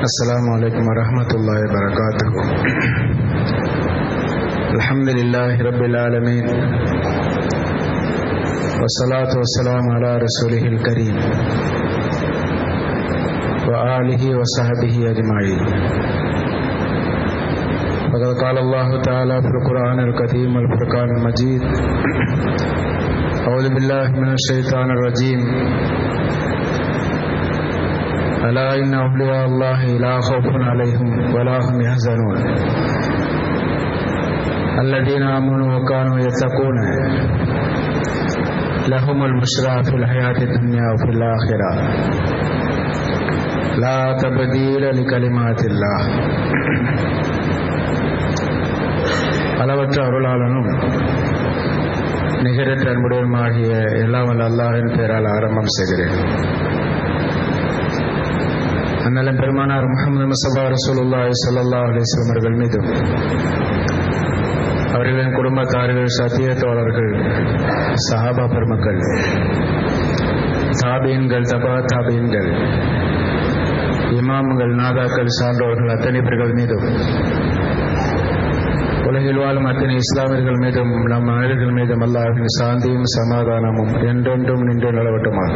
السلام عليكم ورحمة الله وبركاته الحمد لله رب العالمين والصلاة والسلام على رسوله الكريم وآله وصحبه أجمعين فقد قال الله تعالى في القرآن الكريم والفرقان المجيد أعوذ بالله من الشيطان الرجيم ألا إن أولياء الله لا خوف عليهم ولا هم يحزنون الذين آمنوا وكانوا يتقون لهم البشرى في الحياة الدنيا وفي الآخرة لا تبديل لكلمات الله அளவற்ற அருளாளனும் நிகரற்ற அன்புடையமாகிய எல்லாம் வல்ல அல்லாஹின் பெயரால் ஆரம்பம் செய்கிறேன் அண்ணலம் பெருமானார் முகமது முசபா ரசூலுல்லாஹி ஸல்லல்லாஹு அலைஹி வஸல்லம் அவர்கள் மீதும் அவர்களின் குடும்பத்தார்கள் சத்திய தோழர்கள் சஹாபா பெருமக்கள் தாபீன்கள் தபா தாபீன்கள் இமாம்கள் நாதாக்கள் சான்றோர்கள் அத்தனை பேர்கள் மீதும் உலகில் வாழும் அத்தனை இஸ்லாமியர்கள் மீதும் நம் மனிதர்கள் மீதும் அல்லாஹின் சாந்தியும் சமாதானமும் என்றென்றும் நின்று நிலவட்டுமாக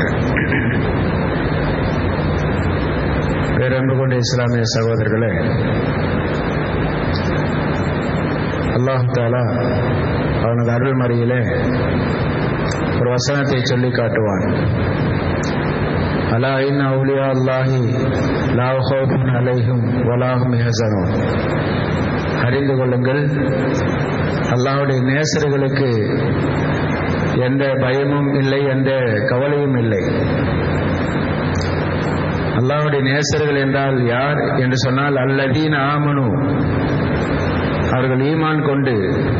பேரன்பு கொண்ட இஸ்லாமிய சகோதரர்களே அல்லாஹு தாலா அவனது அருள் மறையிலே ஒரு வசனத்தை சொல்லி காட்டுவான் அலா இன் அவுலியா அல்லாஹி லாவ் ஹவுஃபுன் அலைஹும் வலாஹும் யஹசனூன் அறிந்து கொள்ளுங்கள் அல்லாஹுடைய நேசர்களுக்கு எந்த பயமும் இல்லை எந்த கவலையும் இல்லை அல்லாஹுடைய நேசர்கள் என்றால் யார் என்று சொன்னால் அல்லதீன் ஆமனு அவர்கள் ஈமான் கொண்டு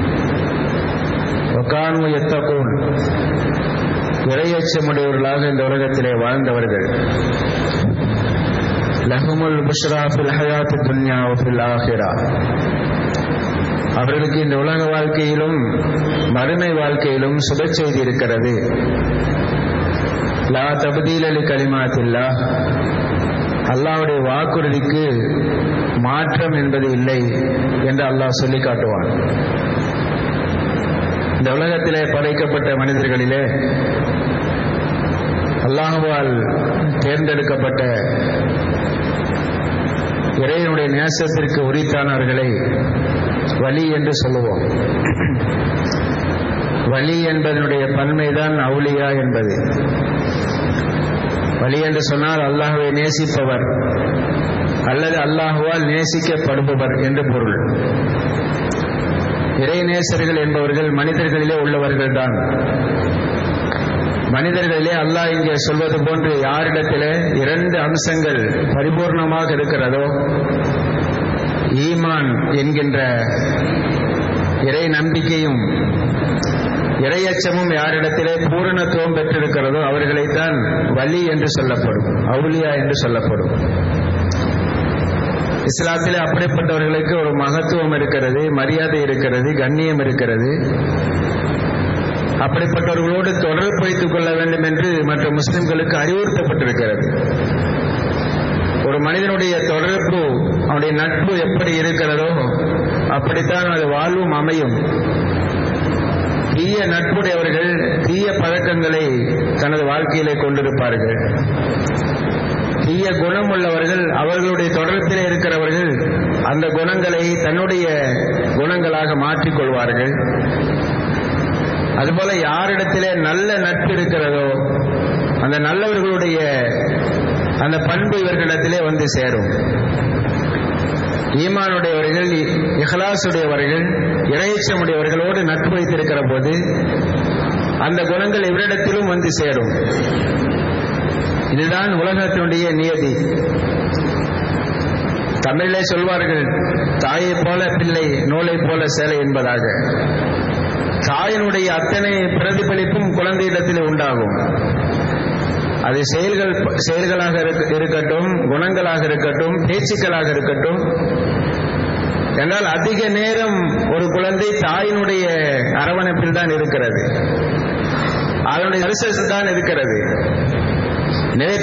ஒக்கானு எத்தகோன் இறையச்சமுடையவர்களாக இந்த உலகத்திலே வாழ்ந்தவர்கள் லஹுமுல் புஷ்ரா ஃபில் ஹயாத் துன்யா ஃபில் ஆஹிரா அவர்களுக்கு இந்த உலக வாழ்க்கையிலும் மறுமை வாழ்க்கையிலும் சுப செய்தி இருக்கிறது லா தபதீல் அலி கலிமாத்தில்லா அல்லாவுடைய வாக்குறுதிக்கு மாற்றம் என்பது இல்லை என்று அல்லாஹ் சொல்லி காட்டுவான் இந்த உலகத்திலே படைக்கப்பட்ட மனிதர்களிலே அல்லாஹுவால் தேர்ந்தெடுக்கப்பட்ட இறைவனுடைய நேசத்திற்கு உரித்தானவர்களை வலி என்று சொல்லுவோம் வலி என்பதனுடைய பன்மைதான் அவுலியா என்பது வலி என்று சொன்னால் அல்லாஹுவை நேசிப்பவர் அல்லது அல்லாஹுவால் நேசிக்கப்படுபவர் என்று பொருள் இறை நேசர்கள் என்பவர்கள் மனிதர்களிலே உள்ளவர்கள் தான் மனிதர்களிலே அல்லாஹ் இங்கே சொல்வது போன்று யாரிடத்திலே இரண்டு அம்சங்கள் பரிபூர்ணமாக இருக்கிறதோ ஈமான் என்கின்ற இறை நம்பிக்கையும் இரையச்சமும் யாரிடத்திலே பூரணத்துவம் பெற்றிருக்கிறதோ அவர்களைத்தான் வலி என்று சொல்லப்படும் அவுலியா என்று சொல்லப்படும் இஸ்லாத்திலே அப்படிப்பட்டவர்களுக்கு ஒரு மகத்துவம் இருக்கிறது மரியாதை இருக்கிறது கண்ணியம் இருக்கிறது அப்படிப்பட்டவர்களோடு தொடர்பு வைத்துக் கொள்ள வேண்டும் என்று மற்ற முஸ்லிம்களுக்கு அறிவுறுத்தப்பட்டிருக்கிறது ஒரு மனிதனுடைய தொடர்பு அவனுடைய நட்பு எப்படி இருக்கிறதோ அப்படித்தான் அது வாழ்வும் அமையும் தீய நட்புடையவர்கள் தீய பழக்கங்களை தனது வாழ்க்கையிலே கொண்டிருப்பார்கள் தீய குணம் உள்ளவர்கள் அவர்களுடைய தொடர்பில் இருக்கிறவர்கள் அந்த குணங்களை தன்னுடைய குணங்களாக மாற்றிக்கொள்வார்கள் அதுபோல யாரிடத்திலே நல்ல நட்பு இருக்கிறதோ அந்த நல்லவர்களுடைய அந்த பண்பு இவர்களிடத்திலே வந்து சேரும் ஈமானுடையவர்கள் இஹலாசுடையவர்கள் இறையச்சமுடையவர்களோடு நட்பு வைத்திருக்கிற போது அந்த குணங்கள் இவரிடத்திலும் வந்து சேரும் இதுதான் உலகத்தினுடைய நியதி தமிழிலே சொல்வார்கள் தாயை போல பிள்ளை நூலை போல சேலை என்பதாக தாயினுடைய அத்தனை பிரதிபலிப்பும் குழந்தையிடத்தில் உண்டாகும் அது செயல்கள் செயல்களாக இருக்கட்டும் குணங்களாக இருக்கட்டும் பேச்சுக்களாக இருக்கட்டும் என்றால் அதிக நேரம் ஒரு குழந்தை தாயினுடைய அரவணைப்பில் தான் இருக்கிறது அதனுடைய தான் இருக்கிறது எனவே தந்தையினுடைய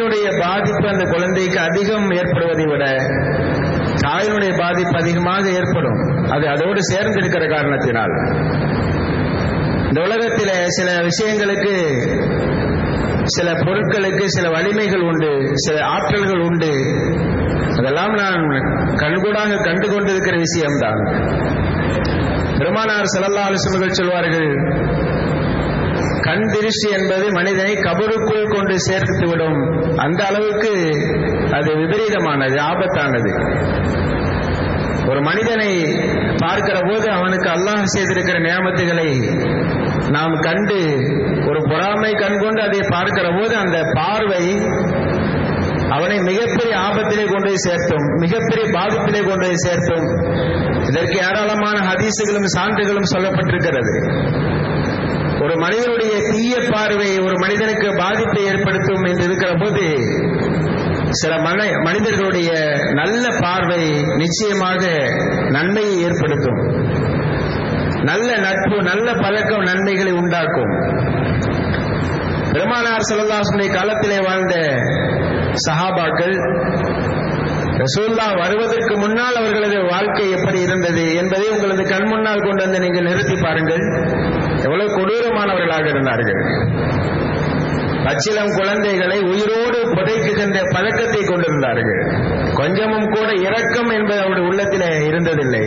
தந்தையினுடைய பாதிப்பு அந்த குழந்தைக்கு அதிகம் ஏற்படுவதை விட தாயினுடைய பாதிப்பு அதிகமாக ஏற்படும் அது அதோடு சேர்ந்து இருக்கிற காரணத்தினால் இந்த உலகத்தில சில விஷயங்களுக்கு சில பொருட்களுக்கு சில வலிமைகள் உண்டு சில ஆற்றல்கள் உண்டு அதெல்லாம் நான் கண்கூடாக கண்டு கொண்டிருக்கிற விஷயம்தான் பெருமானார் செல்லல்லா அலுவலர்கள் சொல்வார்கள் கண் திருஷ்டி என்பது மனிதனை கபருக்குள் கொண்டு சேர்த்து விடும் அந்த அளவுக்கு அது விபரீதமானது ஆபத்தானது ஒரு மனிதனை பார்க்கிற போது அவனுக்கு அல்லாஹ் செய்திருக்கிற நியமத்துகளை நாம் கண்டு ஒரு பொறாமை கண் கொண்டு அதை பார்க்கிற போது அந்த பார்வை அவனை மிகப்பெரிய ஆபத்திலே கொண்டு போய் சேர்த்தும் மிகப்பெரிய பாதிப்பிலே கொண்டு போய் சேர்த்தும் இதற்கு ஏராளமான ஹதீசுகளும் சான்றுகளும் சொல்லப்பட்டிருக்கிறது ஒரு மனிதனுடைய தீய பார்வை ஒரு மனிதனுக்கு பாதிப்பை ஏற்படுத்தும் என்று இருக்கிற போது சில மன மனிதர்களுடைய நல்ல பார்வை நிச்சயமாக நன்மையை ஏற்படுத்தும் நல்ல நட்பு நல்ல பழக்கம் நன்மைகளை உண்டாக்கும் பெருமானார் செல்லதாசனுடைய காலத்திலே வாழ்ந்த சஹாபாக்கள் ரசூல்லா வருவதற்கு முன்னால் அவர்களது வாழ்க்கை எப்படி இருந்தது என்பதை உங்களது கண் முன்னால் கொண்டு வந்து நீங்கள் நிறுத்தி பாருங்கள் எவ்வளவு கொடூரமானவர்களாக இருந்தார்கள் பச்சிலம் குழந்தைகளை உயிரோடு புதைக்குகின்ற பழக்கத்தை கொண்டிருந்தார்கள் கொஞ்சமும் கூட இரக்கம் என்பது அவருடைய உள்ளத்திலே இருந்ததில்லை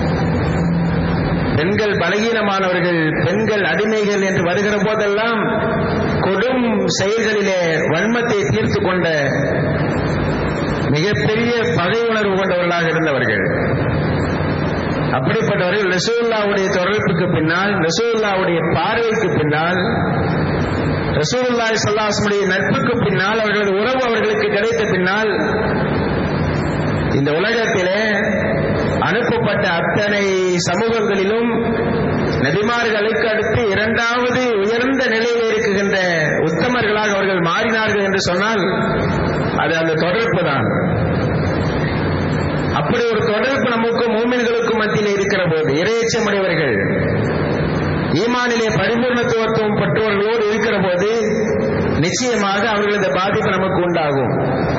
பெண்கள் பலகீனமானவர்கள் பெண்கள் அடிமைகள் என்று வருகிற போதெல்லாம் கொடும் செயல்களிலே வன்மத்தை தீர்த்து கொண்ட மிகப்பெரிய பகை உணர்வு கொண்டவர்களாக இருந்தவர்கள் அப்படிப்பட்டவர்கள் ரசூல்லாவுடைய தொடர்புக்கு பின்னால் ரசூல்லாவுடைய பார்வைக்கு பின்னால் ரசூல்லாய் சல்லாசமுடைய நட்புக்கு பின்னால் அவர்களது உறவு அவர்களுக்கு கிடைத்த பின்னால் இந்த உலகத்திலே அனுப்பப்பட்ட அத்தனை சமூகங்களிலும் நபிமார்களுக்கு அடுத்து இரண்டாவது உயர்ந்த நிலையில் இருக்குகின்ற உத்தமர்களாக அவர்கள் மாறினார்கள் என்று சொன்னால் அது அந்த தொடர்பு தான் அப்படி ஒரு தொடர்பு நமக்கு மூமின்களுக்கும் மத்தியில் இருக்கிற போது இரையச்சமுடையவர்கள் ஈமானிலே பரிபூர்ணத்துவத்துவம் பெற்றவர்களோடு இருக்கிற போது நிச்சயமாக அவர்களது பாதிப்பு நமக்கு உண்டாகும்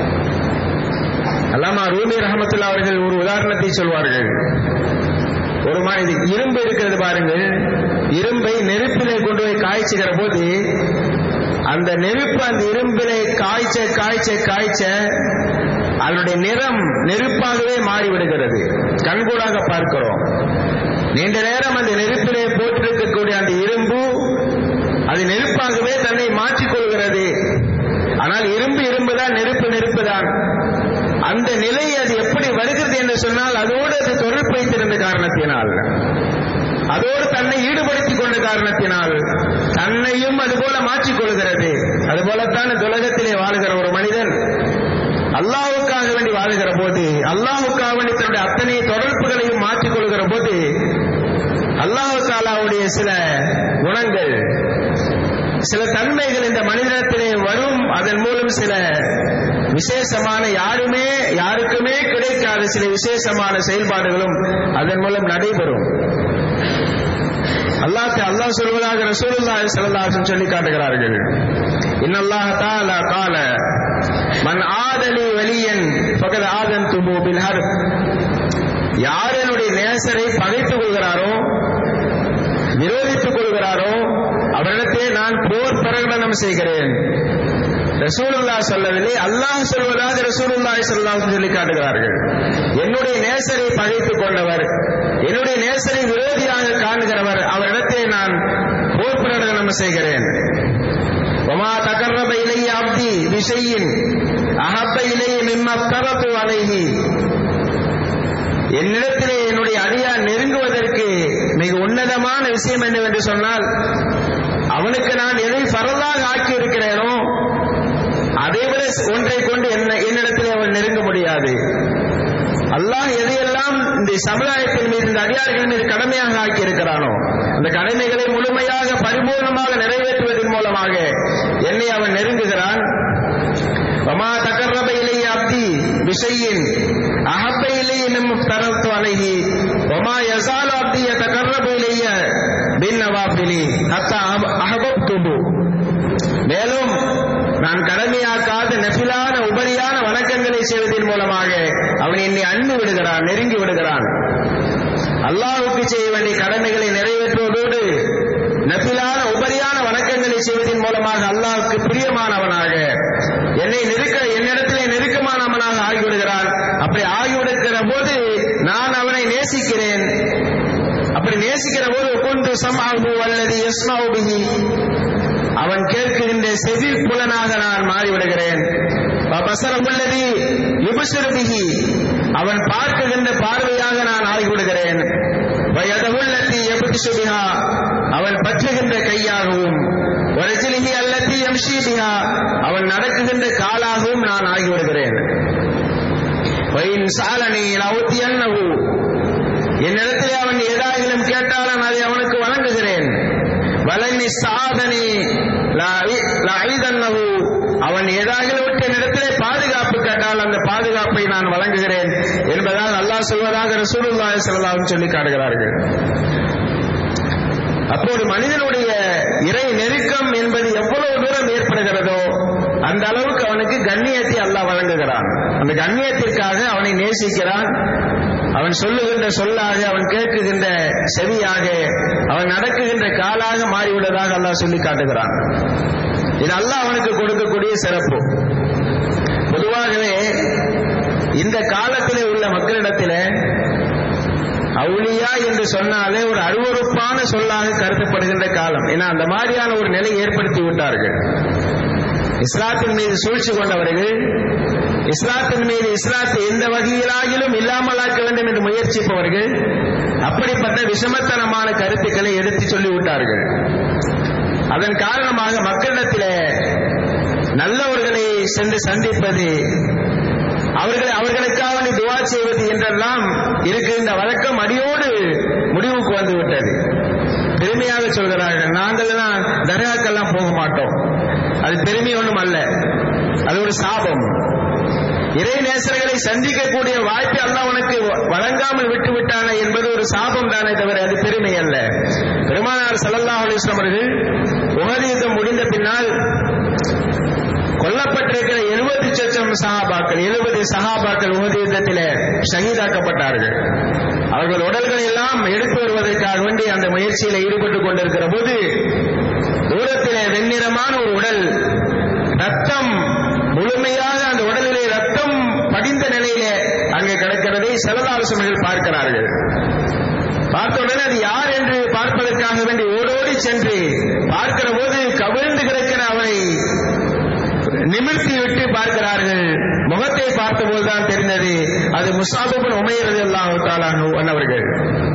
அல்லாமா ரூமி ரஹமத்துல்லா அவர்கள் ஒரு உதாரணத்தை சொல்வார்கள் ஒரு மாதிரி இரும்பு இருக்கிறது பாருங்கள் இரும்பை நெருப்பிலே கொண்டு போய் காய்ச்சுகிற போது அந்த நெருப்பு அந்த இரும்பிலே காய்ச்ச காய்ச்ச காய்ச்ச அதனுடைய நிறம் நெருப்பாகவே மாறிவிடுகிறது கண்கூடாக பார்க்கிறோம் நீண்ட நேரம் அந்த நெருப்பிலே போட்டிருக்கக்கூடிய அந்த இரும்பு அது நெருப்பாகவே தன்னை மாற்றிக்கொள்கிறது ஆனால் இரும்பு இரும்பு தான் நெருப்பு நெருப்பு தான் அந்த நிலை அது எப்படி வருகிறது என்று சொன்னால் அதோடு அது தொடர்பு வைத்திருந்த காரணத்தினால் அதோடு தன்னை ஈடுபடுத்திக் கொண்ட காரணத்தினால் தன்னையும் அதுபோல மாற்றிக்கொள்கிறது அதுபோலத்தான் இந்த உலகத்திலே வாழ்கிற ஒரு மனிதன் அல்லாவுக்காக வேண்டி வாழுகிற போது அல்லாவுக்காக வேண்டி தன்னுடைய அத்தனை தொடர்புகளையும் மாற்றிக்கொள்கிற போது அல்லாஹு தாலாவுடைய சில குணங்கள் சில தன்மைகள் இந்த மனிதனத்திலே வரும் அதன் மூலம் சில விசேஷமான யாருமே யாருக்குமே கிடைக்காத சில விசேஷமான செயல்பாடுகளும் அதன் மூலம் நடைபெறும் அல்லாஹ் அல்லாஹ் சொல்வதாக ரசூலுல்லாஹி ஸல்லல்லாஹு அலைஹி சொல்லி காட்டுகிறார்கள் இன்னல்லாஹ தஆலா قال மன் ஆதலி வலியன் ஃபகத் ஆதன்துஹு பில் ஹர்ப் யார் என்னுடைய நேசரை பகைத்துக் கொள்கிறாரோ விரோதித்துக் கொள்கிறாரோ அவரிடத்தே நான் போர் பிரகடனம் செய்கிறேன் ரசூலுல்லா சொல்லவில்லை அல்லாஹ் சொல்வதாக ரசூலுல்லாஹி ஸல்லல்லாஹு அலைஹி சொல்லி காட்டுகிறார்கள் என்னுடைய நேசரை பகைத்துக் கொண்டவர் என்னுடைய நேசரை விரோதியாக காணுகிறவர் அவரிடத்தே நான் போர் பிரகடனம் செய்கிறேன் وما تقرب إلي عبدي بشيء أحب إلي مما افترضت عليه என்னிடத்திலே என்னுடைய அடியார் நெருங்குவதற்கு மிக உன்னதமான விஷயம் என்னவென்று சொன்னால் அவனுக்கு நான் எதை பரவலாக ஆக்கி இருக்கிறேனோ அதை விட ஒன்றை கொண்டு என்ன என்னிடத்தில் அவன் நெருங்க முடியாது அல்லாஹ் எதையெல்லாம் இந்த சமுதாயத்தின் மீது இந்த அடியார்கள் மீது கடமையாக ஆக்கி இருக்கிறானோ அந்த கடமைகளை முழுமையாக பரிபூர்ணமாக நிறைவேற்றுவதன் மூலமாக என்னை அவன் நெருங்குகிறான் வமா தகர்ரப இலைய அப்தி விஷயின் அகப்ப இலைய மிம் தரத்து அலைஹி வமா யசால் அப்தி தகர்ரப இலைய பின் நவாபிலி ஹத்தா அஹபப் துபு மேலும் நான் கடமையாக்காத நெஃபிலான உபரியான வணக்கங்களை செய்வதன் மூலமாக அவன் என்னை அன்பு விடுகிறான் நெருங்கி விடுகிறான் அல்லாஹுக்கு செய்ய வேண்டிய கடமைகளை நிறைவேற்றுவதோடு நபிலான உபரியான வணக்கங்களை செய்வதன் மூலமாக அல்லாஹுக்கு பிரியமானவனாக என்னை நெருக்க என்னிடத்திலே நெருக்கமானவனாக ஆகிவிடுகிறான் அப்படி ஆகிவிடுகிற போது நான் அவனை நேசிக்கிறேன் அப்படி நேசிக்கிற போது கொண்டு சமாகு அல்லது யஸ்மாவுபிஹி அவன் கேட்கின்ற செவி புலனாக நான் மாறிவிடுகிறேன் பசரமுள்ளதி யுபசிறுபிகி அவன் பார்க்குகின்ற பார்வையாக நான் ஆகிவிடுகிறேன் வயதகுள்ளத்தி எப்படி சுபிகா அவன் பற்றுகின்ற கையாகவும் வரஜிலிகி அல்லத்தி எம்ஷிபிகா அவன் நடக்குகின்ற காலாகவும் நான் ஆகிவிடுகிறேன் வயின் சாலனி லவுத்தி அன்னகு என்னிடத்திலே அவன் ஏதாயிலும் கேட்டாலும் அதை அவனுக்கு வழங்குகிறேன் வலனி சாதனி ஐதன்னகு அவன் ஏதாகிலும் விட்டு என்னிடத்திலே பாதுகாப்பு கேட்டால் அந்த பாதுகாப்பை நான் வழங்குகிறேன் என்பதால் அல்லாஹ் சொல்வதாக ரசூலுல்லாஹி ஸல்லல்லாஹு சொல்லி காட்டுகிறார்கள் அப்போது மனிதனுடைய இறை நெருக்கம் என்பது எவ்வளவு தூரம் ஏற்படுகிறதோ அந்த அளவுக்கு அவனுக்கு கண்ணியத்தை அல்லாஹ் வழங்குகிறான் அந்த கண்ணியத்திற்காக அவனை நேசிக்கிறான் அவன் சொல்லுகின்ற சொல்லாக அவன் கேட்குகின்ற செவியாக அவன் நடக்குகின்ற காலாக மாறிவிடுவதாக அல்லாஹ் சொல்லி காட்டுகிறான் இது அல்லாஹ் அவனுக்கு கொடுக்கக்கூடிய சிறப்பு பொதுவாகவே இந்த காலத்திலே உள்ள மக்களிடத்திலே அவுளியா என்று சொன்னாலே ஒரு அருவறுப்பான சொல்லாக கருதப்படுகின்ற காலம் ஏன்னா அந்த மாதிரியான ஒரு நிலை ஏற்படுத்தி விட்டார்கள் இஸ்லாத்தின் மீது சூழ்ச்சி கொண்டவர்கள் இஸ்லாத்தின் மீது இஸ்லாத்தை எந்த வகையிலாகிலும் இல்லாமலாக்க வேண்டும் என்று முயற்சிப்பவர்கள் அப்படிப்பட்ட விஷமத்தனமான கருத்துக்களை எடுத்து சொல்லி விட்டார்கள் அதன் காரணமாக மக்களிடத்திலே நல்லவர்களை சென்று சந்திப்பது அவர்களை அவர்களுக்காக நீ துவா செய்வது என்றெல்லாம் இருக்கின்ற வழக்கம் அடியோடு முடிவுக்கு வந்து விட்டது பெருமையாக சொல்கிறார்கள் நாங்கள் தான் தர்காக்கெல்லாம் போக மாட்டோம் அது பெருமை ஒன்றும் அல்ல அது ஒரு சாபம் இறை நேசர்களை சந்திக்கக்கூடிய வாய்ப்பை அல்லாஹ் உனக்கு வழங்காமல் விட்டு விட்டானே என்பது ஒரு சாபம் தானே தவிர அது பெருமை அல்ல பெருமானார் சல்லல்லாஹ் அலிஸ்லாம் அவர்கள் உகது யுத்தம் முடிந்த பின்னால் கொல்லப்பட்டிருக்கிற எழுபது சச்சம் சகாபாக்கள் எழுபது சகாபாக்கள் உகது யுத்தத்தில் ஷஹீதாக்கப்பட்டார்கள் அவர்கள் உடல்களை எல்லாம் எடுத்து வருவதற்காக வேண்டி அந்த முயற்சியில் ஈடுபட்டுக் கொண்டிருக்கிற போது தூரத்திலே வெண்ணிறமான ஒரு உடல் ரத்தம் முழுமையாக அந்த உடலிலே ரத்தம் படிந்த நிலையிலே அங்கே கிடக்கிறதை செலவாலோசனைகள் பார்க்கிறார்கள் பார்த்த உடனே அது யார் என்று பார்ப்பதற்காக வேண்டி ஓடோடி சென்று பார்க்கிற போது கவிழ்ந்து கிடக்கிற அவரை நிமிர்த்தி விட்டு பார்க்கிறார்கள் முகத்தை பார்த்தபோதுதான் தெரிந்தது அது முசாபுபன் உமையரது எல்லாம் அவர்கள்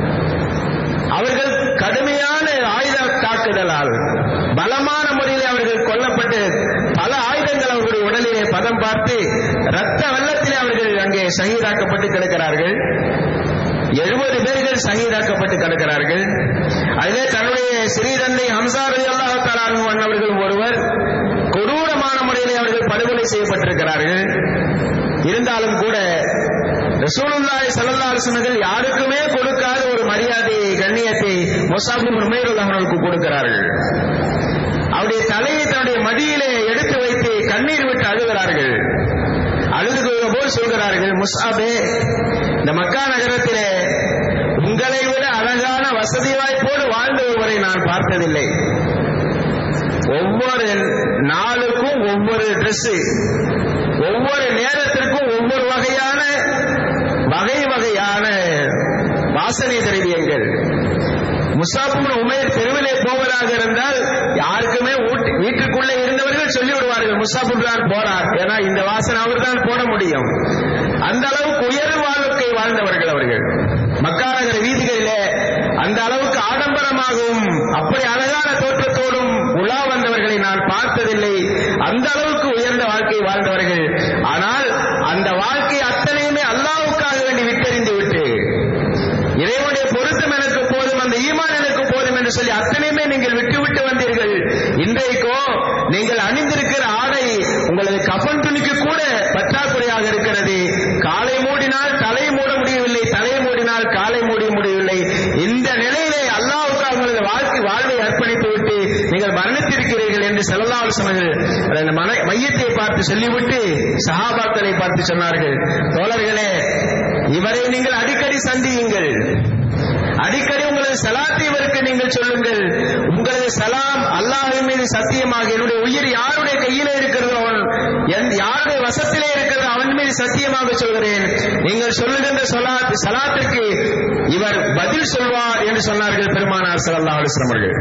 அவர்கள் கடுமையான ஆயுத தாக்குதலால் பலமான முறையில் அவர்கள் கொல்லப்பட்டு பல ஆயுதங்கள் அவர்களுடைய உடலிலே பதம் பார்த்து ரத்த வெள்ளத்திலே அவர்கள் அங்கே சகிதாக்கப்பட்டு கிடக்கிறார்கள் எழுபது பேர்கள் சகிதாக்கப்பட்டு கிடக்கிறார்கள் அதிலே தன்னுடைய ஸ்ரீதந்தை ஹம்சாரி அல்லாஹாலும் அவர்களும் ஒருவர் கொடூரமான முறையிலே அவர்கள் படுகொலை செய்யப்பட்டிருக்கிறார்கள் இருந்தாலும் கூட ரசூலுல்லாஹி ஸல்லல்லாஹு அலைஹி வஸல்லம் யாருக்குமே கொடுக்காத ஒரு மரியாதையை கண்ணியத்தை முஸாபின் உமைருல்லாஹ் அவர்களுக்கு கொடுக்கிறார்கள் அவருடைய தலையை தன்னுடைய மடியிலே எடுத்து வைத்து கண்ணீர் விட்டு அழுகிறார்கள் அழுது போல் சொல்கிறார்கள் முஸ்ஆபே இந்த மக்கா நகரத்திலே உங்களை விட அழகான வசதி வாய்ப்போடு வாழ்ந்த ஒருவரை நான் பார்த்ததில்லை ஒவ்வொரு நாளுக்கும் ஒவ்வொரு Dress ஒவ்வொரு நேரத்திற்கும் ஒவ்வொரு வகையான வகை வகையான வாசனை திரவியங்கள் முசாஃபின் உமேர் தெருவிலே போவதாக இருந்தால் யாருக்குமே வீட்டுக்குள்ளே இருந்தவர்கள் சொல்லி விடுவார்கள் முசாஃபின் தான் போறார் ஏன்னா இந்த வாசனை அவர் தான் போட முடியும் அந்த அளவுக்கு உயர் வாழ்க்கை வாழ்ந்தவர்கள் அவர்கள் மக்காநகர வீதிகளிலே அந்த அளவுக்கு ஆடம்பரமாகவும் அப்படி அழகான தோற்றத்தோடும் உலா வந்தவர்களை நான் பார்த்ததில்லை அந்த அளவுக்கு உயர்ந்த வாழ்க்கை வாழ்ந்தவர்கள் ஆனால் அந்த வாழ்க்கை அத்தனையுமே அல்லாவுக்காக வேண்டி விட்டறிந்து விட்டு இறைவனுடைய பொருத்தம் எனக்கு போதும் அந்த ஈமான் எனக்கு போதும் என்று சொல்லி அத்தனையுமே நீங்கள் விட்டுவிட்டு வந்தீர்கள் இன்றைக்கோ நீங்கள் அணிந்திருக்கிற ஆடை உங்களது கஃன் துணிக்கு கூட பற்றாக்குறையாக இருக்கிறது காலை மூடினால் தலை மூட முடியவில்லை தலை மூடினால் காலை மூடி முடியவில்லை இந்த நிலையிலே அல்லாவுக்கு உங்களது வாழ்க்கை வாழ்வை அர்ப்பணித்து விட்டு நீங்கள் மரணித்திருக்கிறீர்கள் என்று செல்லல்லால் சொன்னது பார்த்து சொல்லிவிட்டு சஹாபாக்களை பார்த்து சொன்னார்கள் தோழர்களே இவரை நீங்கள் அடிக்கடி சந்தியுங்கள் அடிக்கடி உங்களது சலாத்தை இவருக்கு நீங்கள் சொல்லுங்கள் உங்களது சலாம் அல்லாஹின் மீது சத்தியமாக என்னுடைய உயிர் யாருடைய கையிலே இருக்கிறதோ அவன் எந்த- யாருடைய வசத்திலே இருக்கிறதோ அவன் மீது சத்தியமாக சொல்கிறேன் நீங்கள் சொல்லுகின்ற சலாத் சலாத்திற்கு இவர் பதில் சொல்வார் என்று சொன்னார்கள் பெருமானார் ஸல்லல்லாஹு அலைஹி வஸல்லம் அவர்கள்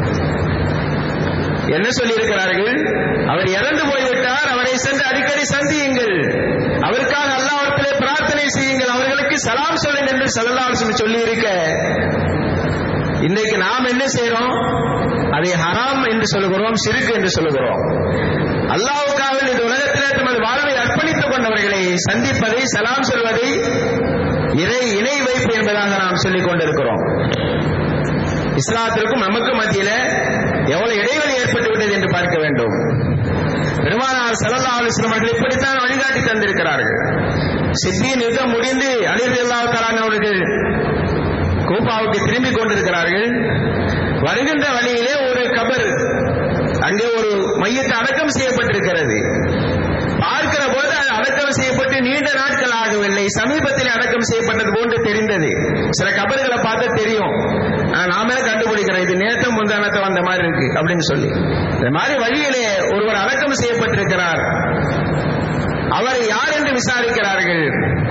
என்ன சொல்லியிருக்கிறார்கள் அவர் இறந்து போய்விட்டார் அவரை சென்று அடிக்கடி சந்தியுங்கள் அவருக்காக அல்லாஹ்விடத்திலே பிரார்த்தனை செய்யுங்கள் அவர்களுக்கு சலாம் சொல்லுங்கள் என்று ஸல்லல்லாஹு அலைஹி வஸல்லம் சொல்லி இருக்க இன்றைக்கு நாம் என்ன செய்றோம் அதை ஹராம் என்று சொல்லுகிறோம் சிறுக்கு என்று சொல்லுகிறோம் அல்லாஹ்வுக்காக இந்த உலகத்திலே தமது வாழ்வை அர்ப்பணித்துக் கொண்டவர்களை சந்திப்பதை சலாம் சொல்வதை இறை இணை வைப்பு என்பதாக நாம் சொல்லிக் கொண்டிருக்கிறோம் இஸ்லாத்திற்கும் நமக்கு மத்தியில எவ்வளவு இடைவெளி ஏற்பட்டு விட்டது என்று பார்க்க வேண்டும் பெருமானார் ஸல்லல்லாஹு அலைஹி வஸல்லம் அவர்கள் இப்படித்தான் வழிகாட்டி தந்திருக்கிறார்கள் சித்தியின் யுத்தம் முடிந்து அலிர் அல்லாஹ் அவர்கள் கூப்பாவுக்கு திரும்பிக் கொண்டிருக்கிறார்கள் வருகின்ற வழியிலே ஒரு கபர் அங்கே ஒரு மையத்தை அடக்கம் செய்யப்பட்டிருக்கிறது பார்க்கிற போது அது அடக்கம் செய்யப்பட்டு நீண்ட நாட்கள் ஆகவில்லை சமீபத்தில் அடக்கம் செய்யப்பட்டது போன்று தெரிந்தது சில கபர்களை பார்த்தா தெரியும் ஆனா, நாமே கண்டுபிடிக்கிறோம் இது நேற்று முந்தானத்தை வந்த மாதிரி இருக்கு அப்படின்னு சொல்லி இந்த மாதிரி வழியிலே ஒருவர் அடக்கம் செய்யப்பட்டிருக்கிறார் அவர் யார் என்று விசாரிக்கிறார்கள்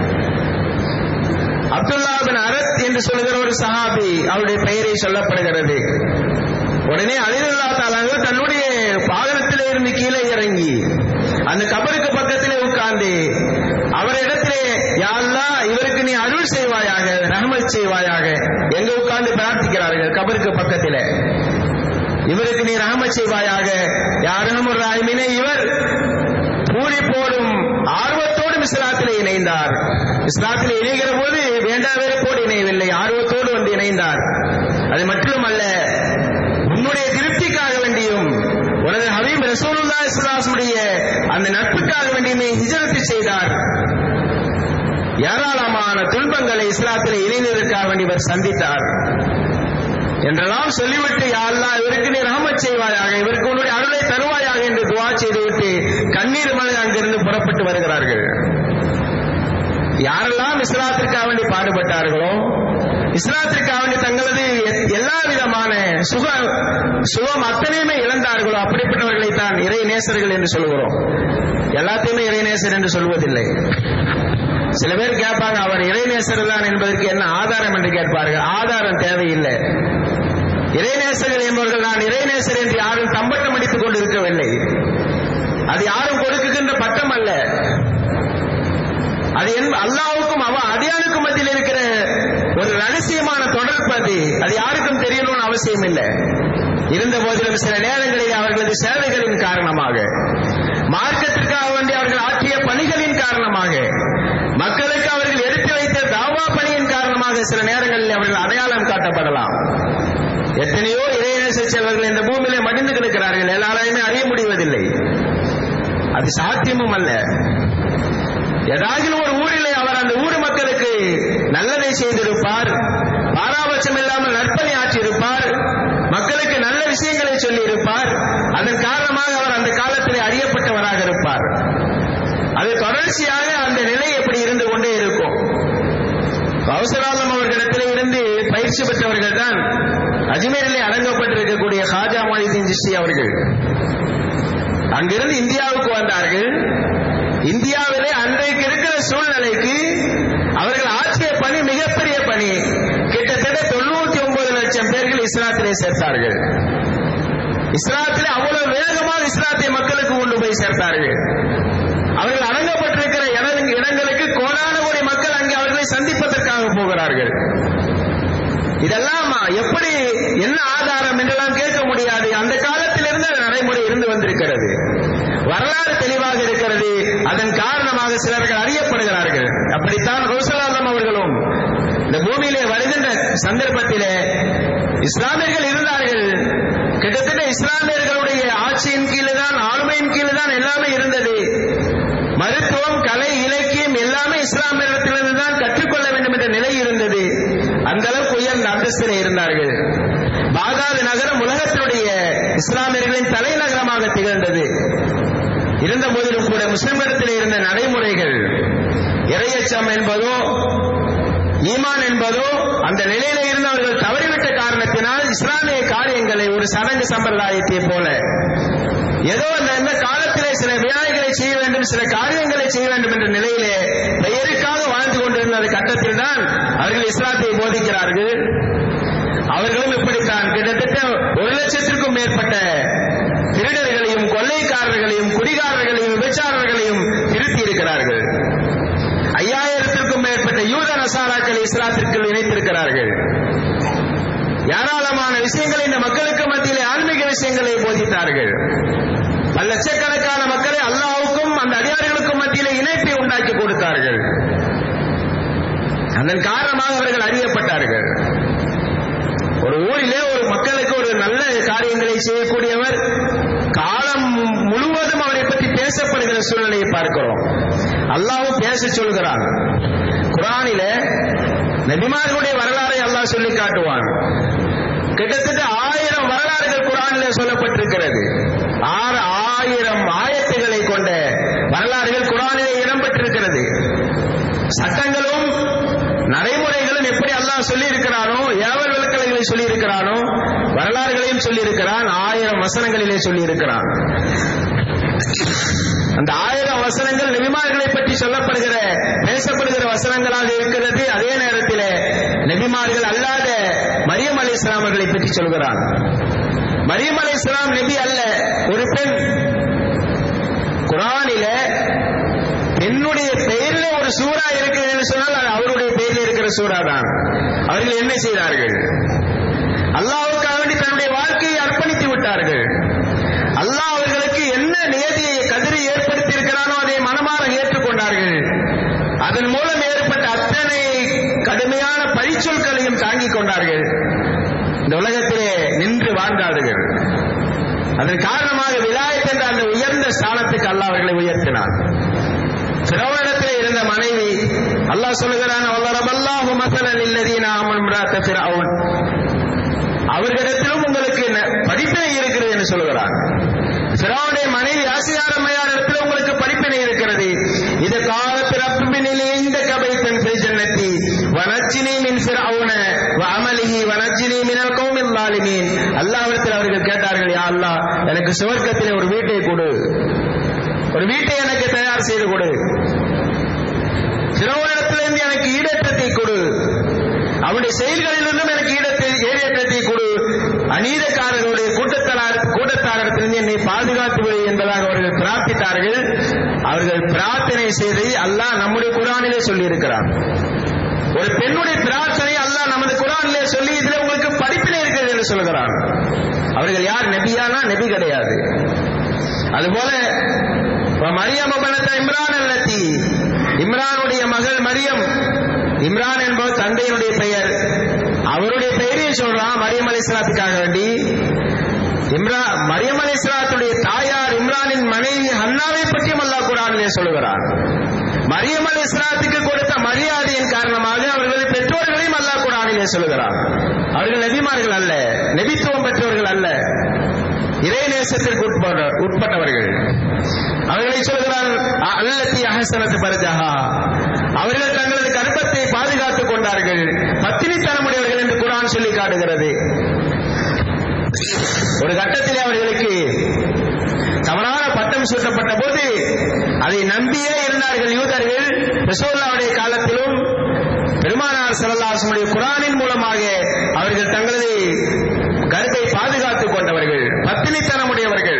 அப்துல்லா பின் அரத் என்று சொல்லுகிற ஒரு சஹாபி அவருடைய பெயரை சொல்லப்படுகிறது உடனே அலிதுல்லா தாலாங்க தன்னுடைய வாகனத்திலே இருந்து கீழே இறங்கி அந்த கபருக்கு பக்கத்திலே உட்கார்ந்து அவரிடத்திலே யா அல்லாஹ் இவருக்கு நீ அருள் செய்வாயாக ரஹமத் செய்வாயாக எங்க உட்கார்ந்து பிரார்த்திக்கிறார்கள் கபருக்கு பக்கத்திலே இவருக்கு நீ ரஹமத் செய்வாயாக யாரும் ராய்மினே இவர் பூரி போடும் ஆர்வத்தோடு இஸ்லாத்திலே இணைந்தார் இஸ்லாத்திலே இணைகிற போது வேண்டா வெறுப்போடு இணையவில்லை ஆர்வத்தோடு வந்து இணைந்தார் அது மட்டுமல்ல உன்னுடைய திருப்திக்காக வேண்டியும் உனது ஹபீப் ரசூலுல்லா இஸ்லாசுடைய அந்த நட்புக்காக வேண்டியுமே ஹிஜரத்து செய்தார் ஏராளமான துன்பங்களை இஸ்லாத்திலே இணைந்ததற்காக வேண்டி இவர் சந்தித்தார் என்றெல்லாம் சொல்லிவிட்டு யா அல்லாஹ் இவருக்கு நீ ரஹமத் செய்வாயாக இவருக்கு உன்னுடைய அருளை தருவாயாக என்று துவா செய்துவிட்டு கண்ணீர் மலை அங்கிருந்து புறப்பட்டு வருகிறார்கள் யாரெல்லாம் இஸ்லாத்திற்காக வேண்டி பாடுபட்டார்களோ இஸ்லாத்திற்காக வேண்டி தங்களது எ- எல்லா விதமான சுக சுகம் அத்தனையுமே இழந்தார்களோ அப்படிப்பட்டவர்களை தான் இறை நேசர்கள் என்று சொல்கிறோம் எல்லாத்தையுமே இறைநேசர் என்று சொல்வதில்லை சில பேர் கேட்பாங்க அவர் இறைநேசர் தான் என்பதற்கு என்ன ஆதாரம் என்று கேட்பார்கள் ஆதாரம் தேவையில்லை இறைநேசர்கள் என்பவர்கள் நான் இறைநேசர் என்று யாரும் தம்பட்டம் அடித்துக் கொண்டிருக்கவில்லை அது யாரும் கொடுக்குகின்ற பட்டம் அல்ல அது என் அல்லாவுக்கும் அவ அடியானுக்கும் மத்தியில் இருக்கிற ஒரு ரகசியமான தொடர்பு அது அது யாருக்கும் தெரியணும்னு அவசியம் இல்லை இருந்த போதிலும் சில நேரங்களில் அவர்களது சேவைகளின் காரணமாக மார்க்கத்திற்காக வேண்டி அவர்கள் ஆற்றிய பணிகளின் காரணமாக மக்களுக்கு அவர்கள் எடுத்து வைத்த தாவா பணியின் காரணமாக சில நேரங்களில் அவர்கள் அடையாளம் காட்டப்படலாம் எத்தனையோ இறைநேச செல்வர்கள் இந்த பூமியிலே மடிந்து கிடக்கிறார்கள் எல்லாரையுமே அறிய முடிவதில்லை அது சாத்தியமும் அல்ல ஏதாகிலும் ஒரு ஊரிலே அவர் அந்த ஊர் மக்களுக்கு நல்லதை செய்திருப்பார் பாராபட்சம் இல்லாமல் நற்பணி ஆற்றியிருப்பார் மக்களுக்கு நல்ல விஷயங்களை சொல்லி இருப்பார் அதன் காரணமாக அவர் அந்த காலத்திலே அறியப்பட்டவராக இருப்பார் அது தொடர்ச்சியாக அந்த நிலை எப்படி இருந்து கொண்டே இருக்கும் கௌசலாலம் அவர்களிடத்திலே இருந்து பயிற்சி பெற்றவர்கள் தான் அஜ்மீரிலே அடங்கப்பட்டிருக்கக்கூடிய ஹாஜா மொழிதீன் ஜிஸ்டி அவர்கள் அங்கிருந்து இந்தியாவுக்கு வந்தார்கள் இந்தியாவிலே அன்றைக்கு இருக்கிற சூழ்நிலைக்கு அவர்கள் ஆற்றிய பணி மிகப்பெரிய பணி கிட்டத்தட்ட தொண்ணூத்தி ஒன்பது லட்சம் பேர்கள் இஸ்லாத்திலே சேர்த்தார்கள் இஸ்லாத்திலே அவ்வளவு வேகமாக இஸ்லாத்தை மக்களுக்கு கொண்டு போய் சேர்த்தார்கள் அவர்கள் அடங்கப்பட்டிருக்கிற இட- இடங்களுக்கு கோடான கோடி மக்கள் அங்கே அவர்களை சந்திப்பதற்காக போகிறார்கள் இதெல்லாம் எப்படி என்ன ஆதாரம் என்றெல்லாம் கேட்க முடியாது அந்த காலத்திலிருந்து அந்த நடைமுறை இருந்து வந்திருக்கிறது வரலாறு தெளிவாக இருக்கிறது அதன் காரணமாக சிலர்கள் அறியப்படுகிறார்கள் அப்படித்தான் கௌசலாலம் அவர்களும் இந்த பூமியிலே வருகின்ற சந்தர்ப்பத்திலே இஸ்லாமியர்கள் இருந்தார்கள் கிட்டத்தட்ட இஸ்லாமியர்களுடைய ஆட்சியின் கீழே தான் ஆளுமையின் கீழே தான் எல்லாமே இருந்தது மருத்துவம் கலை இலக்கியம் எல்லாமே இஸ்லாமியத்திலிருந்து தான் கற்றுக்கொள்ள வேண்டும் என்ற நிலை இருந்தது அந்த அளவுக்கு உயர்ந்த அந்தஸ்திலே இருந்தார்கள் பாகாது நகரம் உலகத்தினுடைய இஸ்லாமியர்களின் தலைநகரமாக திகழ்ந்தது இருந்த போதிலும் கூட முஸ்லிம்களிடத்தில் இருந்த நடைமுறைகள் இறையச்சம் என்பதோ ஈமான் என்பதோ அந்த நிலையில இருந்து அவர்கள் தவறிவிட்ட காரணத்தினால் இஸ்லாமிய காரியங்களை ஒரு சடங்கு சம்பிரதாயத்தை போல ஏதோ அந்த இந்த காலத்திலே சில விநாயகரை செய்ய வேண்டும் சில காரியங்களை செய்ய வேண்டும் என்ற நிலையிலே பெயருக்காக வாழ்ந்து கொண்டிருந்த அந்த கட்டத்தில் தான் அவர்கள் இஸ்லாத்தை போதிக்கிறார்கள் அவர்களும் இப்படித்தான் கிட்டத்தட்ட ஒரு லட்சத்திற்கும் மேற்பட்ட திருடர்களையும் கொள்ளைக்காரர்களையும் குடிகாரர்களையும் விபச்சாரர்களையும் திருத்தி இருக்கிறார்கள் ஐயாயிரத்திற்கும் மேற்பட்ட யூத நசாராக்களை இஸ்லாத்திற்குள் இணைத்திருக்கிறார்கள் ஏராளமான விஷயங்களை இந்த மக்களுக்கு மத்தியிலே ஆன்மீக விஷயங்களை போதித்தார்கள் பல லட்சக்கணக்கான மக்களை அல்லாவுக்கும் அந்த அடியார்களுக்கும் மத்தியிலே இணைப்பை உண்டாக்கி கொடுத்தார்கள் அதன் காரணமாக அவர்கள் அறியப்பட்டார்கள் ஒரு ஊரிலே ஒரு மக்களுக்கு ஒரு நல்ல காரியங்களை செய்யக்கூடியவர் காலம் முழுவதும் அவரை பற்றி பேசப்படுகிற சூழ்நிலையை பார்க்கிறோம் அல்லாவும் பேச சொல்கிறான் குரானில நபிமார்களுடைய வரலாறை அல்லாஹ் சொல்லி காட்டுவான் கிட்டத்தட்ட ஆயிரம் வரலாறுகள் குரானிலே சொல்லப்பட்டிருக்கிறது ஆறு ஆயிரம் ஆயத்துகளை கொண்ட வரலாறுகள் குரானிலே இடம்பெற்றிருக்கிறது சட்டங்களும் நடைமுறைகளும் எப்படி அல்லாஹ் சொல்லி இருக்கிறானோ ஏவல் விளக்கலைகளை சொல்லி இருக்கிறானோ வரலாறுகளையும் சொல்லி இருக்கிறான் ஆயிரம் வசனங்களிலே சொல்லி இருக்கிறான் அந்த ஆயிரம் வசனங்கள் நெபிமார்களை பற்றி சொல்லப்படுகிற பேசப்படுகிற வசனங்களாக இருக்கிறது அதே நேரத்தில் நெபிமார்கள் அல்லாத மரியம் அலி இஸ்லாமர்களை பற்றி சொல்கிறான் மரியம் அலி இஸ்லாம் நபி அல்ல ஒரு பெண் குரானில பெண்ணுடைய பெயரில் ஒரு சூறா இருக்கிறது என்று சொன்னால் அது அவருடைய பெயரில் இருக்கிற சூறா தான் அவர்கள் என்ன செய்தார்கள் அல்லாவுக்காக வேண்டி தன்னுடைய வாழ்க்கையை அர்ப்பணித்து விட்டார்கள் அல்லாஹ் அவர்களுக்கு என்ன நியதியை கதிரை ஏற்படுத்தி இருக்கிறானோ அதை மனமாற ஏற்றுக்கொண்டார்கள் அதன் மூலம் ஏற்பட்ட அத்தனை கடுமையான பழிச்சொற்களையும் தாங்கிக் கொண்டார்கள் இந்த உலகத்திலே நின்று வாழ்ந்தார்கள் அதன் காரணமாக விலாயத் என்ற அந்த உயர்ந்த ஸ்தானத்துக்கு அல்லாஹ் அவர்களை உயர்த்தினார் பிறவனிடத்தில் இருந்த மனைவி அல்லாஹ் சொல்லுகிறான் வல்லரபல்லாஹு மசலன் இல்லதீன ஆமன் முராத்த ஃபிரௌன் அவர்களிடத்திலும் உங்களுக்கு படிப்பினை இருக்கிறது என்று சொல்லுகிறான் பிறவுடைய மனைவி ஆசியாரம்மையார் இடத்துல உங்களுக்கு படிப்பினை இருக்கிறது இது காலத்தில் ரப்பினிலே இந்த கபைத்தன் ஜன்னத்தி வனச்சினி மின் ஃபிரௌன வஅமலிஹி வனச்சினி மினல் கௌமில் லாலிமீன் அல்லாஹ்விடத்தில் அவர்கள் கேட்டார்கள் யா அல்லாஹ் எனக்கு சுவர்க்கத்திலே ஒரு வீட்டை கொடு ஒரு வீட்டை எனக்கு தயார் செய்து கொடு சிறவனிடத்திலிருந்து எனக்கு ஈடேற்றத்தை கொடு அவனுடைய செயல்களிலிருந்தும் எனக்கு ஈடத்தை ஈடேற்றத்தை கொடு அநீதக்காரர்களுடைய கூட்டத்தார் கூட்டத்தாரிடத்திலிருந்து என்னை பாதுகாத்து விடு என்பதாக அவர்கள் பிரார்த்தித்தார்கள் அவர்கள் பிரார்த்தனை செய்து அல்லாஹ் நம்முடைய குரானிலே சொல்லி இருக்கிறார் ஒரு பெண்ணுடைய பிரார்த்தனை அல்லாஹ் நமது குரானிலே சொல்லி இதுல உங்களுக்கு படிப்பினை இருக்கிறது என்று சொல்கிறான் அவர்கள் யார் நபியானா நபி கிடையாது அதுபோல மரியம் அபனத்த இம்ரான் அல்லத்தி இம்ரானுடைய மகள் மரியம் இம்ரான் என்பவர் தந்தையினுடைய பெயர் அவருடைய பெயரையும் சொல்றான் மரியம் அலி இஸ்லாத்துக்காக வேண்டி இம்ரா மரியம் அலி இஸ்லாத்துடைய தாயார் இம்ரானின் மனைவி ஹன்னாவை பற்றியும் அல்லாஹ் குரானிலே சொல்லுகிறான் மரியம் அலி இஸ்லாத்துக்கு கொடுத்த மரியாதையின் காரணமாக அவர்கள் பெற்றோர்களையும் அல்லாஹ் குரானிலே சொல்லுகிறான் அவர்கள் நபிமார்கள் அல்ல நபித்துவம் பெற்றவர்கள் அல்ல இறை நேசத்திற்கு உட்பட்டவர்கள் அவர்களை சொல்கிறான் அல்லத்தி அகசனத்து பரஜஹா அவர்கள் தங்களது கர்ப்பத்தை பாதுகாத்துக் கொண்டார்கள் பத்தினித்தனமுடையவர்கள் என்று குரான் சொல்லி காட்டுகிறது ஒரு கட்டத்திலே அவர்களுக்கு தவறான பட்டம் சூட்டப்பட்ட போது அதை நம்பியே இருந்தார்கள் யூதர்கள் ரசோல்லாவுடைய காலத்திலும் பெருமானார் செல்லல்லாசனுடைய குரானின் மூலமாக அவர்கள் தங்களது கருத்தை பாதுகாத்துக் கொண்டவர்கள் பத்தினித்தனமுடையவர்கள்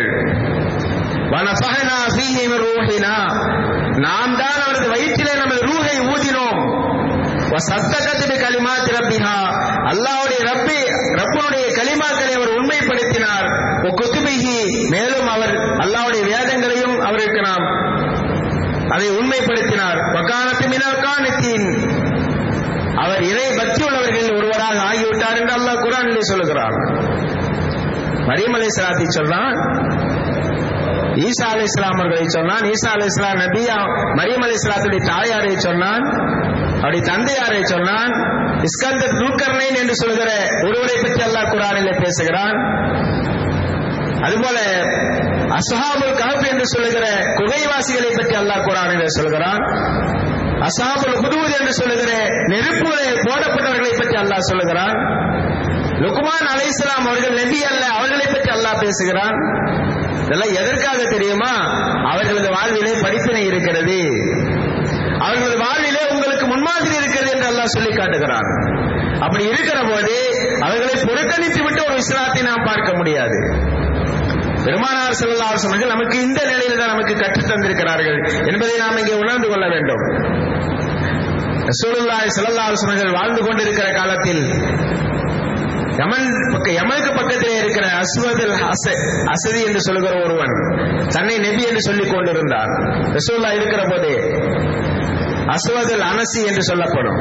நாம் தான் அவரது வயிற்றிலே நமது ரூஹை ஊதினோம் சத்தகத்தின் களிமா திறப்பினா அல்லாவுடைய ரப்பி ரப்பனுடைய களிமாக்களை அவர் உண்மைப்படுத்தினார் குத்துபிகி மேலும் அவர் அல்லாவுடைய வேதங்களையும் அவருக்கு நாம் அதை உண்மைப்படுத்தினார் வக்கானத்து மினக்கானத்தின் அவர் இறை பக்தி உள்ளவர்களில் ஒருவராக ஆகிவிட்டார் என்று அல்லாஹ் குரானிலே சொல்லுகிறார் மரியம் அலி சலாத்தி சொல்றான் ஈசா அலி இஸ்லாமர்களை சொன்னான் ஈசா அலி இஸ்லாம் நபியா மரியம் அலி இஸ்லாத்துடைய தாயாரை சொன்னான் அவருடைய தந்தையாரை சொன்னான் இஸ்கந்தர் தூக்கர்னைன் என்று சொல்கிற ஒருவரை பற்றி அல்லாஹ் குரானிலே பேசுகிறான் அதுபோல அசஹாபுல் கஹப் என்று சொல்லுகிற குகைவாசிகளை பற்றி அல்லாஹ் குரானிலே சொல்கிறான் அசாபுல் ஹுதூத் என்று சொல்லுகிற நெருப்புகளை போடப்பட்டவர்களை பற்றி அல்லாஹ் சொல்லுகிறான் லுக்மான் அலைஹிஸ்ஸலாம் அவர்கள் நபி அல்ல அவர்களை பற்றி அல்லாஹ் பேசுகிறான் இதெல்லாம் எதற்காக தெரியுமா அவர்களது வாழ்விலே படிப்பினை இருக்கிறது அவர்களது வாழ்விலே உங்களுக்கு முன்மாதிரி இருக்கிறது என்று அல்லாஹ் சொல்லி காட்டுகிறான் அப்படி இருக்கிற போது அவர்களை புறக்கணித்து விட்டு ஒரு இஸ்லாத்தை நாம் பார்க்க முடியாது பெருமானார் செல்லல்லார் சொன்னார்கள் நமக்கு இந்த நிலையில தான் நமக்கு கற்றுத் தந்திருக்கிறார்கள் என்பதை நாம் இங்கே உணர்ந்து கொள்ள வேண்டும் ரசூலுல்லாஹி ஸல்லல்லாஹு அலைஹி வஸல்லம் வாழ்ந்து கொண்டிருக்கிற காலத்தில் யமன் பக்க யமனுக்கு பக்கத்திலே இருக்கிற அஸ்வதுல் அச அசதி என்று சொல்லுகிற ஒருவன் தன்னை நபி என்று சொல்லிக் கொண்டிருந்தார் ரசூல்லா இருக்கிற போதே அஸ்வதுல் அனசி என்று சொல்லப்படும்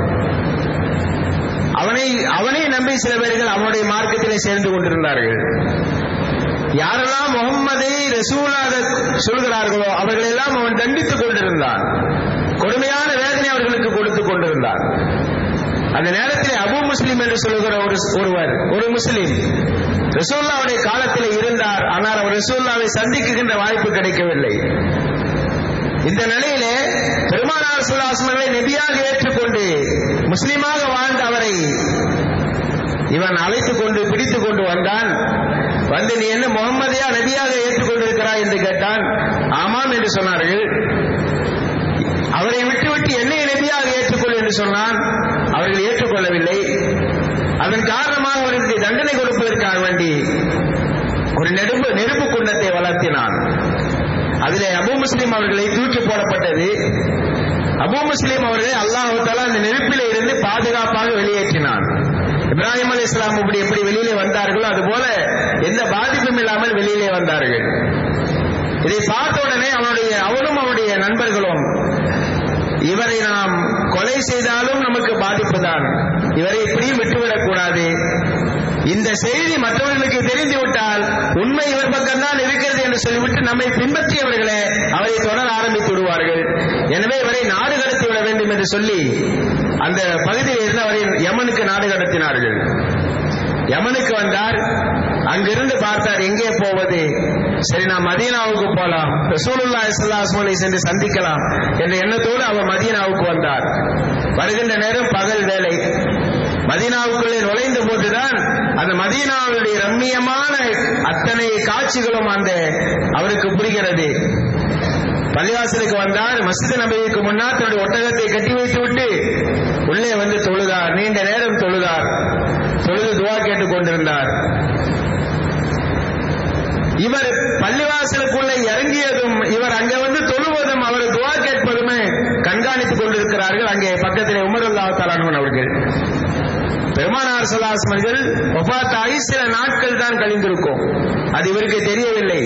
அவனை அவனை நம்பி சில பேர்கள் அவனுடைய மார்க்கத்திலே சேர்ந்து கொண்டிருந்தார்கள் யாரெல்லாம் முகம்மதை ரசூலாக சொல்கிறார்களோ அவர்களெல்லாம் அவன் தண்டித்துக் கொண்டிருந்தான் கொடுமையான வேதனை அவர்களுக்கு கொடுத்துக் கொண்டிருந்தான் அந்த நேரத்தில் அபு முஸ்லிம் என்று சொல்லுகிற ஒரு ஒருவர் ஒரு முஸ்லிம் ரசூல்லாவுடைய காலத்தில் இருந்தார் ஆனால் அவர் ரசூல்லாவை சந்திக்குகின்ற வாய்ப்பு கிடைக்கவில்லை இந்த நிலையிலே பெருமானார் சுல்லாசமர்களை நெபியாக ஏற்றுக்கொண்டு முஸ்லிமாக வாழ்ந்த அவரை இவன் அழைத்துக் கொண்டு பிடித்துக் கொண்டு வந்தான் வந்து நீ என்ன முகம்மதையா நபியாக ஏற்றுக்கொண்டிருக்கிறாய் என்று கேட்டான் ஆமாம் என்று சொன்னார்கள் அவரை விட்டுவிட்டு என்னை நபியாக ஏற்றுக்கொள் என்று சொன்னான் அவர்கள் ஏற்றுக்கொள்ளவில்லை அதன் காரணமாக அவருக்கு தண்டனை கொடுப்பதற்காக வேண்டி ஒரு நெருப்பு நெருப்பு குண்டத்தை வளர்த்தினான் அதிலே அபு முஸ்லிம் அவர்களை தூக்கி போடப்பட்டது அபு முஸ்லிம் அவர்களை அல்லாஹு தாலா அந்த நெருப்பிலே இருந்து பாதுகாப்பாக வெளியேற்றினான் இப்ராஹிம் அலி இஸ்லாம் இப்படி எப்படி வெளியிலே வந்தார்களோ அதுபோல எந்த பாதிப்பும் இல்லாமல் வெளியிலே வந்தார்கள் இதை பார்த்த உடனே அவனுடைய அவனும் அவனுடைய நண்பர்களும் இவரை நாம் கொலை செய்தாலும் நமக்கு பாதிப்பு தான் இவரை இப்படியும் விட்டுவிடக் கூடாது இந்த செய்தி மற்றவர்களுக்கு தெரிந்து விட்டால் உண்மை இவர் பக்கம்தான் இருக்கிறது என்று சொல்லிவிட்டு நம்மை பின்பற்றியவர்களே அவரை தொடர ஆரம்பித்து விடுவார்கள் எனவே இவரை நாடு கடத்தி விட வேண்டும் என்று சொல்லி அந்த பகுதியில் இருந்து அவரை யமனுக்கு நாடு கடத்தினார்கள் யமனுக்கு வந்தார் அங்கிருந்து பார்த்தார் எங்கே போவது சரி நாம் மதீனாவுக்கு போலாம் ரசூலுல்லா இஸ்லாஸ்மலை சென்று சந்திக்கலாம் என்ற எண்ணத்தோடு அவர் மதீனாவுக்கு வந்தார் வருகின்ற நேரம் பகல் வேலை மதீனாவுக்குள்ளே நுழைந்த போதுதான் அந்த மதீனாவுடைய ரம்மியமான அத்தனை காட்சிகளும் அந்த அவருக்கு புரிகிறது பள்ளிவாசலுக்கு வந்தார் மசித நபிக்கு முன்னால் தன்னுடைய ஒட்டகத்தை கட்டி வைத்து விட்டு உள்ளே வந்து தொழுதார் நீண்ட நேரம் தொழுதார் தொழுது துவா கேட்டுக் கொண்டிருந்தார் இவர் பள்ளிவாசலுக்குள்ள இறங்கியதும் இவர் அங்கே வந்து தொழுவதும் அவர் துவா கேட்பதுமே கண்காணித்துக் கொண்டிருக்கிறார்கள் அங்கே பக்கத்தில் உமருல்லா தலானவன் அவர்கள் பெருமானார் சலாஸ்மர்கள் ஒபாத்தாகி சில நாட்கள் தான் கழிந்திருக்கும் அது இவருக்கு தெரியவில்லை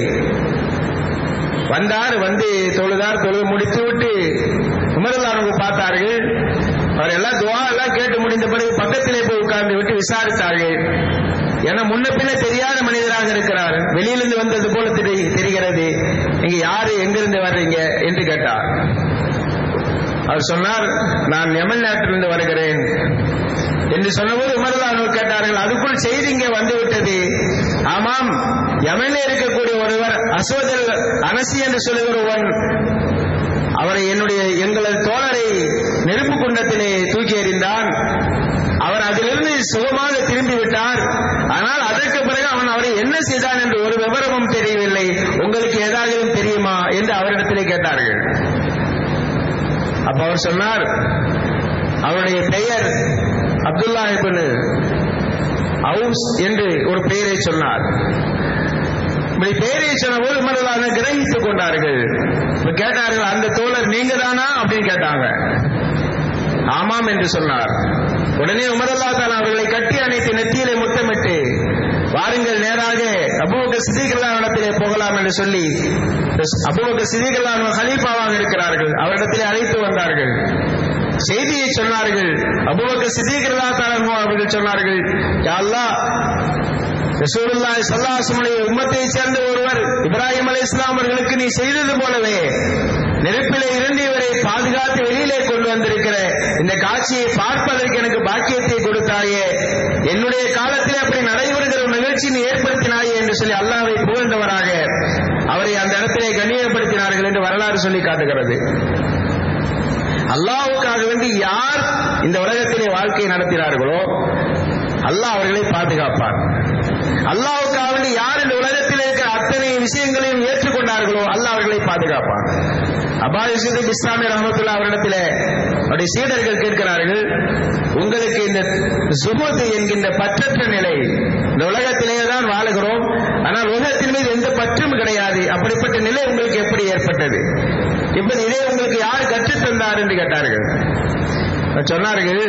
வந்தார் வந்து தொழுதார் தொழுது முடித்து விட்டு உமருல்லானுக்கு பார்த்தார்கள் அவர் எல்லாம் துவா எல்லாம் கேட்டு முடிந்த பிறகு பக்கத்திலே போய் உட்கார்ந்து விட்டு விசாரித்தார்கள் ஏன்னா முன்ன பின்ன தெரியாத மனிதராக இருக்கிறார் வெளியிலிருந்து வந்தது போல தெரிகிறது நீங்க யாரு எங்கிருந்து வர்றீங்க என்று கேட்டார் அவர் சொன்னார் நான் யமன் நாட்டிலிருந்து வருகிறேன் என்று சொன்னபோது உமர்லானு கேட்டார்கள் அதுக்குள் செய்தி இங்கே வந்துவிட்டது ஆமாம் யமனில் இருக்கக்கூடிய ஒருவர் அசோதல் அனசி என்று சொல்லுகிறவன் அவரை என்னுடைய எங்களது தோழரை நெருப்பு குண்டத்திலே தூக்கி எறிந்தான் அவர் அதிலிருந்து சுகமாக திரும்பி விட்டார் ஆனால் அதற்கு பிறகு அவன் அவரை என்ன செய்தான் என்று ஒரு விவரமும் தெரியவில்லை உங்களுக்கு ஏதாவது தெரியுமா என்று அவரிடத்திலே கேட்டார்கள் அப்ப அவர் சொன்னார் அவருடைய பெயர் அப்துல்லா இபின் அவுஸ் என்று ஒரு பெயரை சொன்னார் இப்படி பெயரை சொன்னபோது மறுநாள் கிரகித்துக் கொண்டார்கள் இப்ப கேட்டார்கள் அந்த தோழர் நீங்க தானா அப்படின்னு கேட்டாங்க ஆமாம் என்று சொன்னார் உடனே உமரல்லா தான் அவர்களை கட்டி அணைத்து நெத்தியிலே முத்தமிட்டு வாருங்கள் நேராக அபுபக்க சிதிகளானிடத்திலே போகலாம் என்று சொல்லி அபுபக்க சிதிகளான ஹலீஃபாவாக இருக்கிறார்கள் அவரிடத்திலே அழைத்து வந்தார்கள் செய்தியை சொன்னார்கள் அபுபக்க சிதிகல்லா தாலன் அவர்கள் சொன்னார்கள் யாழ்லா ரசூலுல்லாஹி ஸல்லல்லாஹு உம்மத்தை சேர்ந்த ஒருவர் இப்ராஹிம் அலைஹிஸ்ஸலாம் அவர்களுக்கு நீ செய்தது போலவே நெருப்பிலே இருந்து இவரை பாதுகாத்து வெளியிலே கொண்டு வந்திருக்கிற இந்த காட்சியை பார்ப்பதற்கு எனக்கு பாக்கியத்தை கொடுத்தாயே என்னுடைய காலத்திலே அப்படி நடைபெறுகிற ஒரு நிகழ்ச்சி நீ ஏற்படுத்தினாயே என்று சொல்லி அல்லாவை புகழ்ந்தவராக அவரை வரலாறு சொல்லி காட்டுகிறது அல்லாவுக்காக வேண்டி யார் இந்த உலகத்திலே வாழ்க்கையை நடத்தினார்களோ அல்லாஹ் அவர்களை பாதுகாப்பார் அல்லாவுக்காக வேண்டி யார் இந்த உலகத்தில் இருக்கிற அத்தனை விஷயங்களையும் ஏற்றுக்கொண்டார்களோ அல்லாஹ் அவர்களை பாதுகாப்பார் அபாயுசிது இஸ்லாமி ரஹமத்துல்லா அவரிடத்தில் அவருடைய சீடர்கள் கேட்கிறார்கள் உங்களுக்கு இந்த சுபத்து என்கின்ற பற்றற்ற நிலை இந்த உலகத்திலேயே தான் வாழுகிறோம் ஆனால் உலகத்தின் மீது எந்த பற்றும் கிடையாது அப்படிப்பட்ட நிலை உங்களுக்கு எப்படி ஏற்பட்டது இப்படி இதை உங்களுக்கு யார் கற்றுத் தந்தார் என்று கேட்டார்கள் சொன்னார்கள்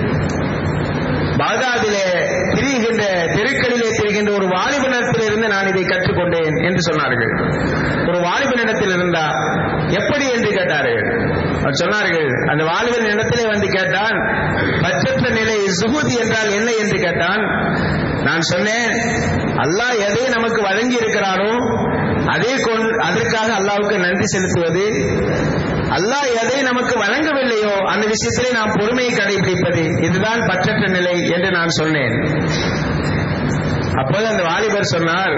பாக்தாதிலே திரிகின்ற தெருக்களிலே திரிகின்ற ஒரு வாலிபனிடத்திலிருந்து நான் இதை கற்றுக்கொண்டேன் என்று சொன்னார்கள் ஒரு வாலிபனிடத்தில் இருந்தா எப்படி என்று கேட்டார்கள் அவர் சொன்னார்கள் அந்த வாலிபன் இடத்திலே வந்து கேட்டான் பச்சற்ற நிலை சுகுதி என்றால் என்ன என்று கேட்டான் நான் சொன்னேன் அல்லாஹ் எதை நமக்கு வழங்கி இருக்கிறானோ அதே கொண்டு அதற்காக அல்லாவுக்கு நன்றி செலுத்துவது அல்லாஹ் எதை நமக்கு வழங்கவில்லையோ அந்த விஷயத்திலே நாம் பொறுமையை கடைபிடிப்பது இதுதான் பற்றற்ற நிலை என்று நான் சொன்னேன் அப்போது அந்த வாலிபர் சொன்னார்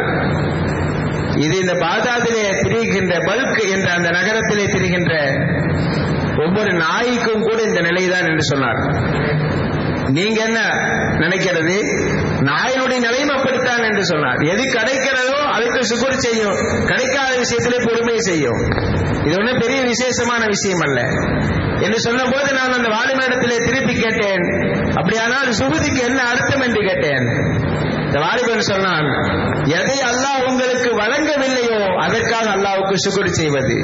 இது இந்த பாதாதிலே திரிகின்ற பல்க் என்ற அந்த நகரத்திலே திரிகின்ற ஒவ்வொரு நாய்க்கும் கூட இந்த நிலைதான் என்று சொன்னார் நீங்க என்ன நினைக்கிறது நாயினுடைய நிலையும் அப்படித்தான் என்று சொன்னார் எது கிடைக்கிறதோ அதுக்கு சுகுர் செய்யும் கிடைக்காத விஷயத்திலே பொறுமை செய்யும் இது ஒன்றும் பெரிய விசேஷமான விஷயம் அல்ல என்று சொன்ன போது நான் அந்த வாலிபனிடத்திலே திருப்பி கேட்டேன் அப்படியானால் சுகுதிக்கு என்ன அர்த்தம் என்று கேட்டேன் இந்த வாலிபன் சொன்னான் எதை அல்லாஹ் உங்களுக்கு வழங்கவில்லையோ அதற்காக அல்லாவுக்கு சுகுர் செய்வது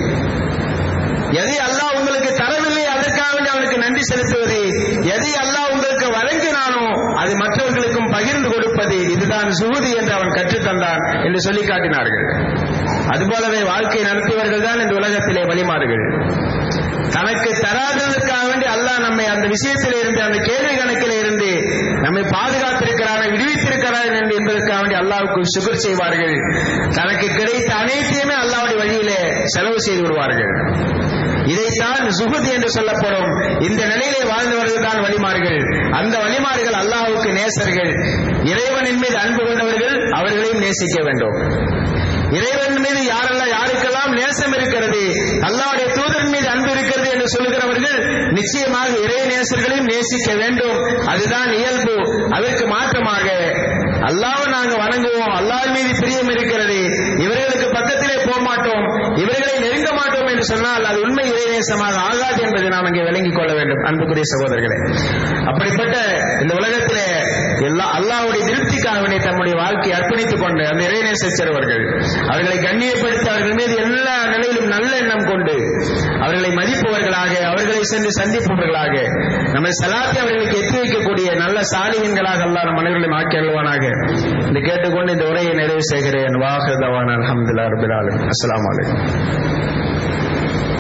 எதை அல்லாஹ் உங்களுக்கு தரவில்லை அதற்காக அவனுக்கு நன்றி செலுத்துவது எதை அல்லாஹ் உங்களுக்கு வழங்கினானோ அது மற்றவர்களுக்கும் பகிர்ந்து கொடுப்பது இதுதான் சுகுதி என்று அவன் கற்றுத்தந்தான் என்று சொல்லி காட்டினார்கள் அதுபோலவே வாழ்க்கை நடத்தியவர்கள் தான் இந்த உலகத்திலே வழிமாறுகள் தனக்கு தராததற்காக வேண்டி அல்லாஹ் நம்மை அந்த விஷயத்திலே இருந்து அந்த கேள்வி கணக்கிலே இருந்து நம்மை பாதுகாத்திருக்கிறார் விடுவித்திருக்கிறார் என்று என்பதற்காக வேண்டி அல்லாவுக்கு சுகர் செய்வார்கள் தனக்கு கிடைத்த அனைத்தையுமே அல்லாவுடைய வழியிலே செலவு செய்து விடுவார்கள் இதைத்தான் சுகுதி என்று சொல்லப்படும் இந்த நிலையிலே வாழ்ந்தவர்கள் தான் வழிமார்கள் அந்த வழிமாறுகள் அல்லாஹுக்கு நேசர்கள் இறைவனின் மீது அன்பு கொண்டவர்கள் அவர்களையும் நேசிக்க வேண்டும் இறைவன் மீது யாரெல்லாம் யாருக்கெல்லாம் நேசம் இருக்கிறது அல்லாவுடைய தூதரின் மீது அன்பு இருக்கிறது என்று சொல்லுகிறவர்கள் நிச்சயமாக இறை நேசர்களையும் நேசிக்க வேண்டும் அதுதான் இயல்பு அதற்கு மாற்றமாக அல்லாவை நாங்க வணங்குவோம் அல்லாஹ் மீது பிரியம் இருக்கிறது இவர்களுக்கு பக்கத்திலே போக மாட்டோம் இவர்களை நெருங்க மாட்டோம் என்று சொன்னால் அது உண்மை இறைநேசமாக ஆகாது என்பதை நாம் இங்கே விளங்கிக் கொள்ள வேண்டும் அன்புக்குரிய சகோதரர்களே அப்படிப்பட்ட இந்த உலகத்திலே எல்லா அல்லாவுடைய திருப்திக்காக வேண்டிய தம்முடைய வாழ்க்கையை அர்ப்பணித்துக் கொண்டு அந்த இறைநேச சிறுவர்கள் அவர்களை கண்ணியப்படுத்தி அவர்கள் மீது எல்லா நிலையிலும் நல்ல எண்ணம் கொண்டு அவர்களை மதிப்பவர்களாக அவர்களை சென்று சந்திப்பவர்களாக நம்ம சலாத்தை அவர்களுக்கு எத்தி வைக்கக்கூடிய நல்ல சாலிகங்களாக அல்லா நம் மனிதர்களையும் ஆக்கி அல்வானாக இந்த கேட்டுக்கொண்டு இந்த உரையை நிறைவு செய்கிறேன் வாஹதவான் அலமதுல்லா ரபில் அஸ்லாம் வலைக்கம்